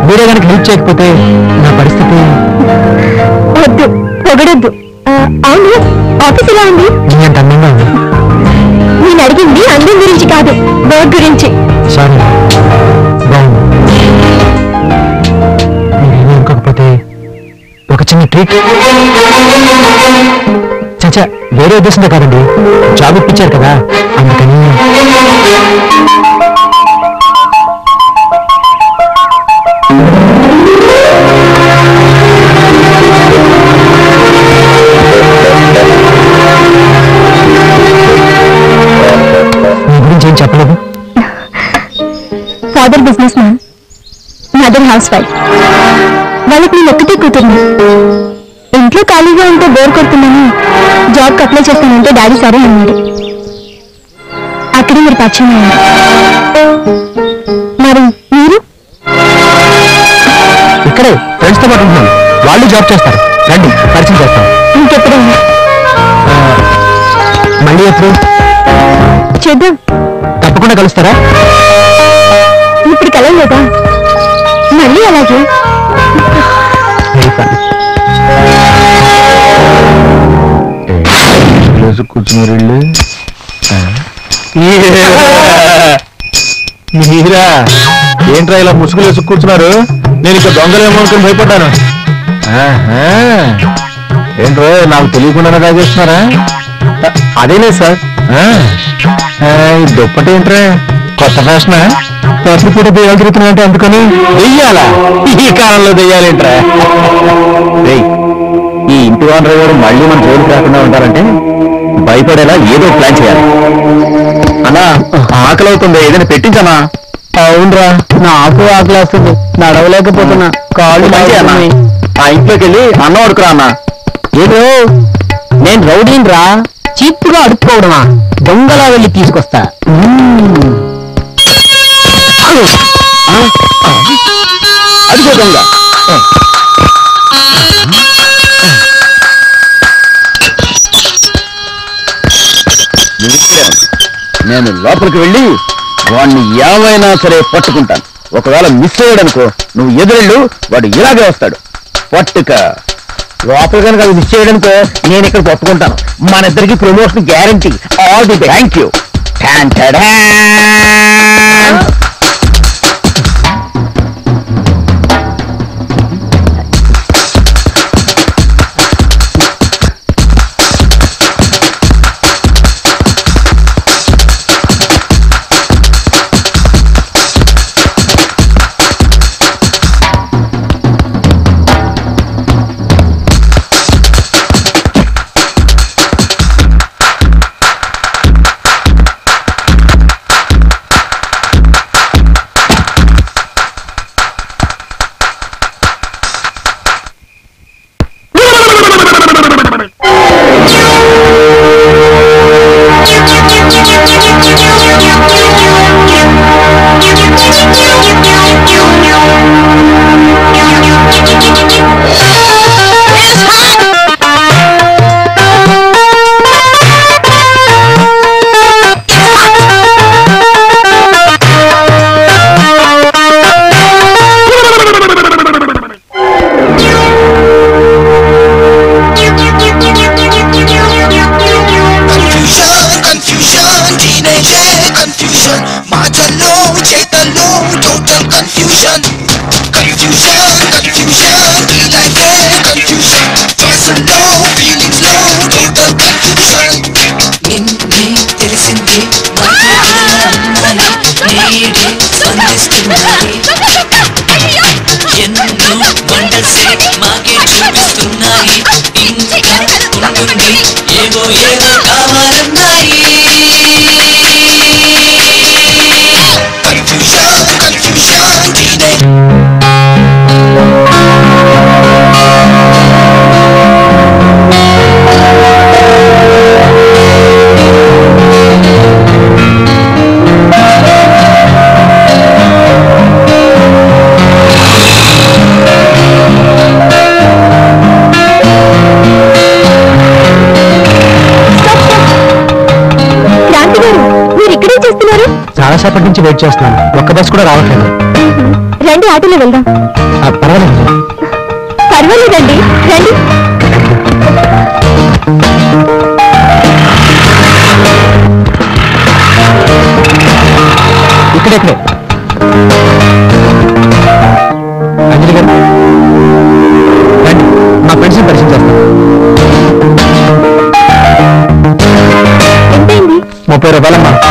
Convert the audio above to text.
మీరే కనుక హెల్ప్ చేయకపోతే నా పరిస్థితి వద్దు పొగడొద్దు ఆ, అవును ఆఫీస్ ఎలా ఉంది మీ అంత అందంగా ఉంది నేను అడిగింది అందం గురించి కాదు వర్క్ గురించి సారీ బాగుంది మీరేమీ అనుకోకపోతే ఒక చిన్న ట్రీట్ చచ్చా వేరే ఉద్దేశంతో కాదండి జాబ్ ఇప్పించారు కదా అందుకని మీ గురించి ఏం చెప్పలేదు father businessman mother housewife వాళ్ళకి నేను ఒక్కటే కూతుర్ని ఇంట్లో ఖాళీగా ఉంటే బోర్ కొడుతుందని జాబ్కి అప్లై చేస్తానంటే డాడీ సరే అన్నాడు అక్కడే మీరు పరిచయం అయ్యారు మరి మీరు ఇక్కడే ఫ్రెండ్స్ తో పాటు ఉంటున్నాను వాళ్ళు జాబ్ చేస్తారు రండి పరిచయం చేస్తాం ఇంకెప్పుడైనా మళ్ళీ ఎప్పుడు చూద్దాం తప్పకుండా కలుస్తారా ఇప్పుడు కలవలేదా మళ్ళీ అలాగే వెరీ ఫన్ కూర్చున్నారు వీళ్ళు మీరా ఏంట్రా ఇలా ముసుగులు వేసుకు కూర్చున్నారు నేను ఇక దొంగలేమో అనుకుని భయపడ్డాను ఆహా. ఏంట్రో నాకు తెలియకుండానే తాగేస్తున్నారా అ- అదేలే సార్ ఆ. ఆ, ఈ దుప్పటి ఏంట్రా కొత్త ఫ్యాషనా రాత్రిపూట దెయ్యాలు తిరుగుతున్నాయంటే అందుకని దెయ్యాలా ఈ కాలంలో దెయ్యాలేంట్రా రేయ్ ఈ ఇంటి ఓనర్ గారు మళ్ళీ మన జోలికి రాకుండా ఉంటారంటే భయపడేలా ఏదో ప్లాన్ చేయాలి అన్నా ఆకలి అవుతుంది ఏదైనా పెట్టించనా అవునరా నాకు ఆకలి వస్తుంది నడవలేకపోతున్నా కాళ్ళు మంచి అన్న లాగుతున్నాయి. ఆ ఇంట్లోకి వెళ్ళి అన్నం అడుకురా అన్న ఏదో నేను రౌడీని రా చీప్గా అడుక్కోవడమా దొంగలా వెళ్ళి తీసుకొస్తా మ్మ్. అదిగో దొంగ నువ్వు ఇక్కడే ఉండు. నేను లోపలికి వెళ్ళి వాడిని ఏమైనా సరే పట్టుకుంటాను ఒకవేళ మిస్ అయ్యాడనుకో నువ్వు ఎదురెళ్ళు వాడు ఇలాగే వస్తాడు పట్టుక లోపల కనుక అది మిస్ చేయడానికో నేను ఇక్కడ పట్టుకుంటాను మన ఇద్దరికి promotion guarantee all the thank you Confusion, confusion, teenage confusion. మాటల్లో చేతల్లో total confusion. Confusion, confusion, ఈ life confusion. శ్వాసల్లో, feelings లో total confusion. నిన్నే తెలిసింది నేడే స్పందిస్తున్నాయి ఎన్నో వండర్సే మాకే చూపిస్తున్నాయి ఇంకా ఉంటుంది ఏవో ఏవో కావాలన్నాయి కన్ఫ్యూషన్ కన్ఫ్యూషన్ టీనేజ్ వెళ్తున్నారు చాలాసేపటి నుంచి వెయిట్ చేస్తున్నాను ఒక్క బస్ కూడా రావట్లేదు రండి ఆటోలో వెళ్దాం ఆ, పర్వాలేదు పర్వాలేదండి రండి ఇక్కడే ఇక్కడే అంజలి గారు రండి మా ఫ్రెండ్స్ని పరిచయం చేస్తాను ఎంతైంది ముప్పై రూపాయలమ్మా